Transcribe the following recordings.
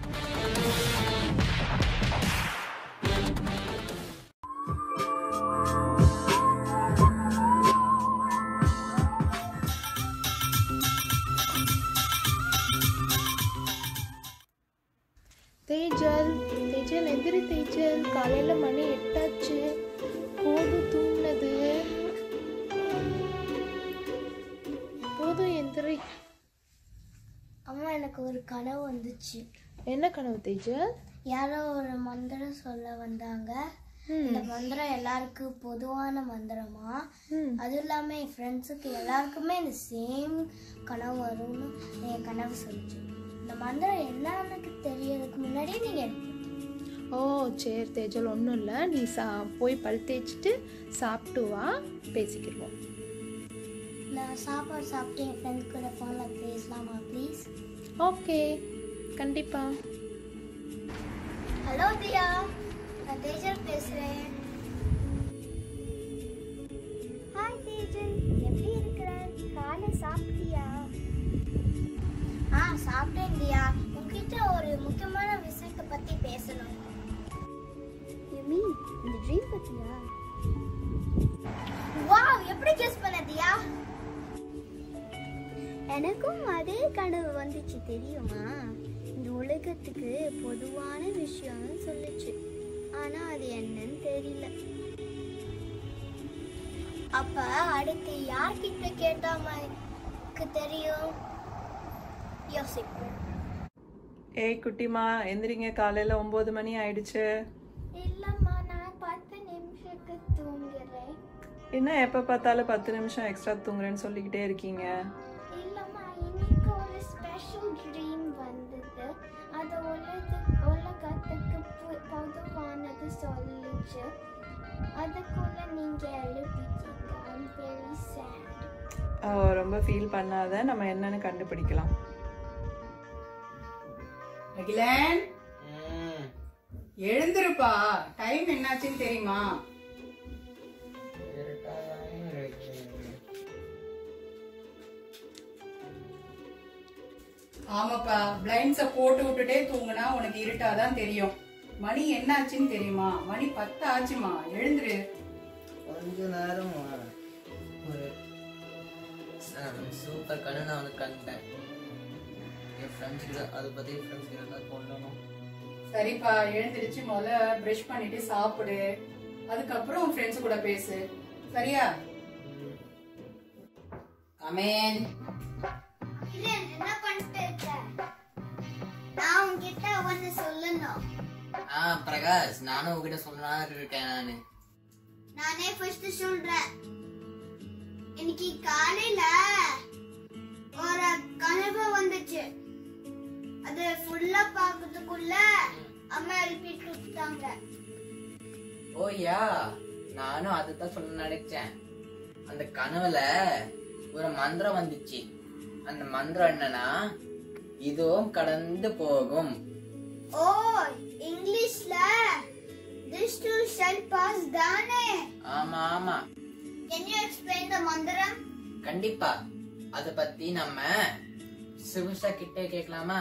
தேஜல் தேஜல் எதிரி தேஜல் காலையில் மணி எட்டாச்சு போதும் தூங்கினது போதும் எந்திரி அம்மா எனக்கு ஒரு கனவு வந்துச்சு என்ன கனவு தேஜல் யாரோ ஒரு மந்திரம் சொல்ல வந்தாங்க இந்த மந்திரம் எல்லாருக்கும் பொதுவான மந்திரமா ம் அதுவும் இல்லாமல் என் ஃப்ரெண்ட்ஸுக்கு எல்லாருக்குமே இந்த சேம் கனவு வரும்னு என் கனவு சொல்லிச்சு இந்த மந்திரம் என்னன்னு தெரியறதுக்கு முன்னாடியே நீங்கள் ஓ சரி தேஜல் ஒன்றும் இல்லை நீ சா போய் பல் தேய்ச்சிட்டு சாப்பிட்டு வா பேசிக்கிடுவோம் நான் சாப்பாடு சாப்பிட்டு என் ஃப்ரெண்ட்ஸ் கூட ஃபோனில் பேசலாமா ப்ளீஸ் ஓகே கண்டிப்பாக ஹலோ தியா நான் தேஜல் பேசுகிறேன் ஹாய் தேஜல் எப்படி இருக்கிற காலை சாப்பிட்டியா ஆ சாப்பிட்டேன் தியா உங்ககிட்ட ஒரு முக்கியமான விஷயத்தை பற்றி பேசணும் யமி இந்த ட்ரீம் பத்தியா வாவ் எப்படி கெஸ் பண்ண தியா எனக்கும் அதே கனவு வந்துச்சு தெரியுமா இந்த உலகத்துக்கு பொதுவான விஷயம்னு சொல்லுச்சு ஆனா அது என்னன்னு தெரியல அப்ப அடுத்து யார்கிட்ட கேட்டா எனக்கு தெரியும் யோசிப்போம் ஏய் குட்டிமா எந்திரிங்க காலையில ஒன்பது மணி ஆயிடுச்சு இல்லம்மா நான் பத்து நிமிஷத்துக்கு தூங்குறேன் என்ன எப்ப பார்த்தாலும் பத்து நிமிஷம் எக்ஸ்ட்ரா தூங்குறேன்னு சொல்லிக்கிட்டே இருக்கீங்க இல்லம்மா இன்னைக்கு ஒரு ஸ்பெஷல் ட்ரீம் வந்தது அது உலக உலகத்துக்கு பு- பொதுவானது சொல்லுச்சு அதுக்குள்ள நீங்க எழுப்பிட்டீங்க ஐம் வெரி சேட் ஓ, ரொம்ப ஃபீல் பண்ணாத நம்ம என்னன்னு கண்டுபிடிக்கலாம் அகிலன் எழுந்திருப்பா டைம் என்னாச்சுன்னு தெரியுமா ஆமாப்பா பிளைண்ட்ஸ போட்டு விட்டுட்டே தூங்குனா உனக்கு இருட்டாதான் தெரியும் மணி என்னாச்சுன்னு தெரியுமா மணி பத்து ஆச்சுமா எழுந்துரு கொஞ்ச நேரம் ஒரு சூப்பர் கண்ணு நான் வந்து கண்டேன் என் ஃப்ரெண்ட்ஸ் கிட்ட அதை பத்தி ஃப்ரெண்ட்ஸ் கிட்ட கொள்ளணும் சரிப்பா எழுந்திருச்சு முதல்ல பிரஷ் பண்ணிட்டு சாப்பிடு அதுக்கப்புறம் உன் ஃப்ரெண்ட்ஸ் கூட பேசு சரியா அமேன் என்ன பண்ணிட்டு இருக்க நான் உன்கிட்ட ஒன்னு சொல்லணும் ஆ பிரகாஷ் நானும் உங்ககிட்ட சொல்லலாம்னு இருக்கேன் நானு நானே ஃபர்ஸ்ட் சொல்றேன் இன்னைக்கு காலையில ஒரு கனவு வந்துச்சு அது ஃபுல்லா பாக்கிறதுக்குள்ள அம்மா எழுப்பிட்டு விட்டாங்க ஓ யா நானும் அதுதான் சொல்ல நினைச்சேன் அந்த கனவுல ஒரு மந்திரம் வந்துச்சு அந்த மந்திரம் என்னன்னா இதுவும் கடந்து போகும் ஓ இங்கிலீஷ்ல this too shall pass தானே ஆமா ஆமா can you explain the மந்திரம் கண்டிப்பா அத பத்தி நம்ம சிவசா கிட்ட கேட்கலாமா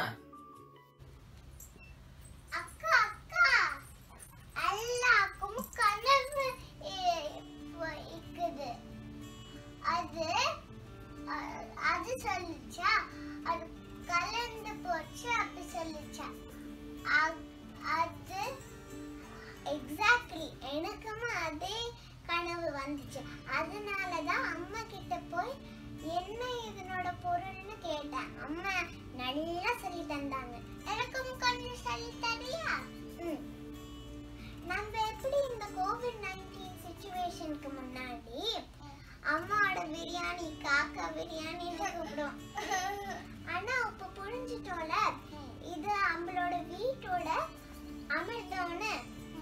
அக்கா அக்கா எல்லாருக்கும் கனவு இருக்குது அது அ- அது சொல்லுச்சா அது கலந்து போச்சு அப்படி சொல்லுச்சா அ- அது எக்ஸாக்ட்லி எனக்கும் அதே கனவு வந்துச்சு அதனாலதான் அம்மா கிட்ட போய் என்ன இதனோட பொருள்னு கேட்டேன் அம்மா நல்லா சொல்லி தந்தாங்க எனக்கும் கொஞ்சம் சொல்லி தரியா ம். நம்ம எப்படி இந்த கோவிட் நைன்டீன் சுச்சுவேஷனுக்கு முன்னாடி அம்மாவோட பிரியாணி காக்கா பிரியாணின்னு கூப்பிடுவோம் ஆனா இப்ப புரிஞ்சிட்டோல இது நம்மளோட வீட்டோட அமிர்தம்னு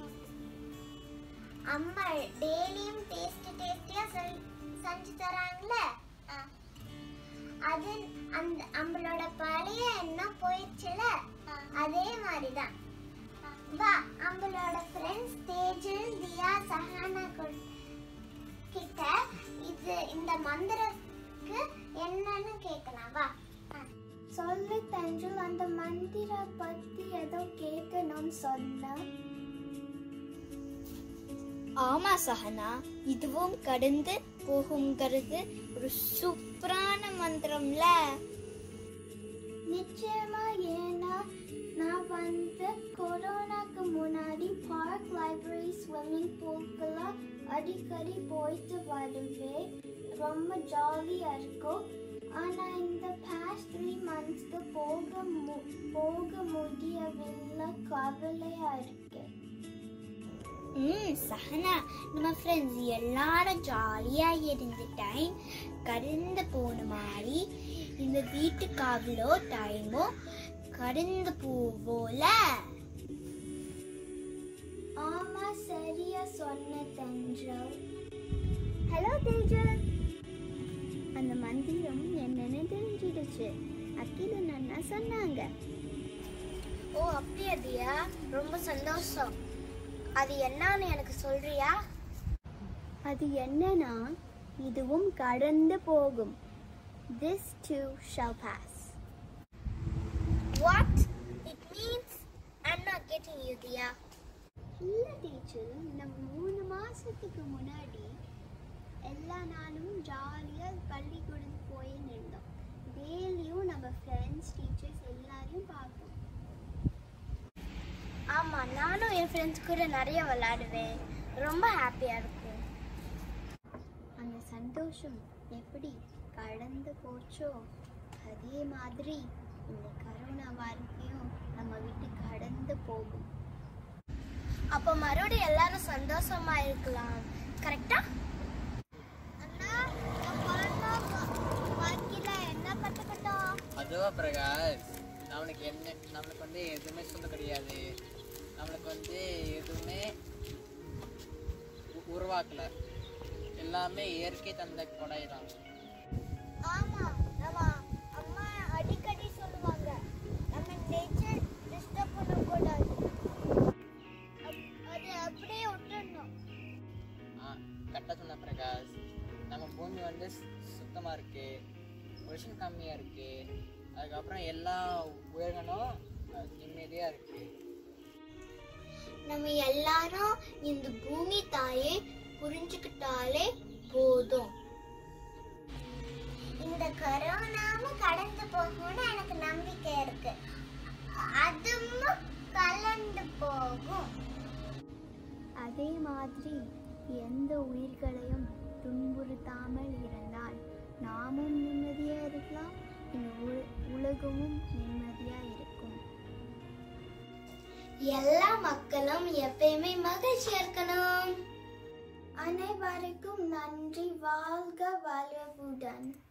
அம்மா டெய்லியும் டேஸ்ட் டேஸ்டியா செஞ்சு தராங்கல்ல அது அந்த நம்மளோட பழைய எண்ணம் போயிடுச்சுல அதே மாதிரிதான் வா நம்மளோட ஃப்ரெண்ட்ஸ் தேஜல் தியா சஹானா கொ- கிட்ட இது இந்த மந்திரக்கு என்னன்னு கேட்கலாம் வா சொல்லு தஞ்சுல் அந்த மந்திர பத்தி ஏதோ கேட்கணும்னு சொன்ன ஆமா சஹனா இதுவும் கடந்து போகுங்கிறது ஒரு சூப்பரான மந்திரம்ல நிச்சயமா ஏன்னா நான் வந்து கொரோனாக்கு முன்னாடி பார்க் லைப்ரரி ஸ்விம்மிங் பூல்க்கெல்லாம் அடிக்கடி போயிட்டு வருவேன் ரொம்ப ஜாலியாக இருக்கும் ஆனால் இந்த பாஸ்ட் த்ரீ மந்த்ஸ்க்கு போக மு போக முடியவில்லை கவலையாக இருக்கு ம் சஹனா நம்ம ஃப்ரெண்ட்ஸ் எல்லாரும் ஜாலியா இருந்த டைம் கடந்து போன மாதிரி இந்த வீட்டுக்கு அவ்வளோ டைமும் கடந்து போவோல ஆமா சரியா சொன்ன தென்றல் ஹலோ தேஜல் அந்த மந்திரம் என்னன்னு தெரிஞ்சிடுச்சு அக்கில நன்னா சொன்னாங்க ஓ அப்படியா தியா ரொம்ப சந்தோஷம் அது என்னன்னு எனக்கு சொல்றியா அது என்னன்னா இதுவும் கடந்து போகும் this too shall pass what it means I'm not getting you Diya இல்ல டீச்சர் நம்ம மூணு மாசத்துக்கு முன்னாடி எல்லா நாளும் ஜாலியா பள்ளிக்கூடம் போயின்னு இருந்தோம் டெய்லியும் நம்ம ஃப்ரெண்ட்ஸ் டீச்சர்ஸ் எல்லாரையும் பார்த்தோம் ஆமா நானும் என் ஃப்ரெண்ட்ஸ் கூட நிறைய விளையாடுவேன் ரொம்ப ஹாப்பியா இருக்கும் அந்த சந்தோஷம் எப்படி கடந்து போச்சோ அதே மாதிரி இந்த கரோனா வாழ்க்கையும் நம்ம விட்டு கடந்து போகும் அப்போ மறுபடியும் எல்லாரும் சந்தோஷமா இருக்கலாம் கரெக்டா அண்ணா கொரோனா வாழ்க்கையில என்ன கத்துக்கிட்டோம் அதுவா பிரகாஷ் நம்மளுக்கு என்ன நம்மளுக்கு வந்து எதுவுமே சொல்ல கிடையாது நம்மளுக்கு வந்து எதுவுமே உ- உருவாக்கல எல்லாமே இயற்கை தந்த கொடை தான் ஆமா நம்ம அம்மா அடிக்கடி சொல்லுவாங்க நம்ம நேச்சர் டிஸ்டர்ப் பண்ணக்கூடாது அப்- அது அப்படியே விட்டுடணும் ஆ கரெக்டாக சொன்ன பிரகாஷ் நம்ம பூமி வந்து சு- சுத்தமா இருக்கு பொல்யூஷன் கம்மியா இருக்கு அதுக்கப்புறம் எல்லா உயிர்களும் அஹ், நிம்மதியா இருக்கு நம்ம எல்லாரும் இந்த பூமி தாயை புரிஞ்சுக்கிட்டாலே போதும் இந்த கரோனாவும் கடந்து போகும்னு எனக்கு நம்பிக்கை இருக்கு அதுவும் கலந்து போகும் அதே மாதிரி எந்த உயிர்களையும் துன்புறுத்தாமல் இருந்தால் நாமும் நிம்மதியா இருக்கலாம் இந்த உல- உலகமும் நிம்மதியா இருக்கும் எல்லா மக்களும் எப்பயுமே மகிழ்ச்சியா இருக்கணும் அனைவருக்கும் நன்றி வாழ்க வளமுடன்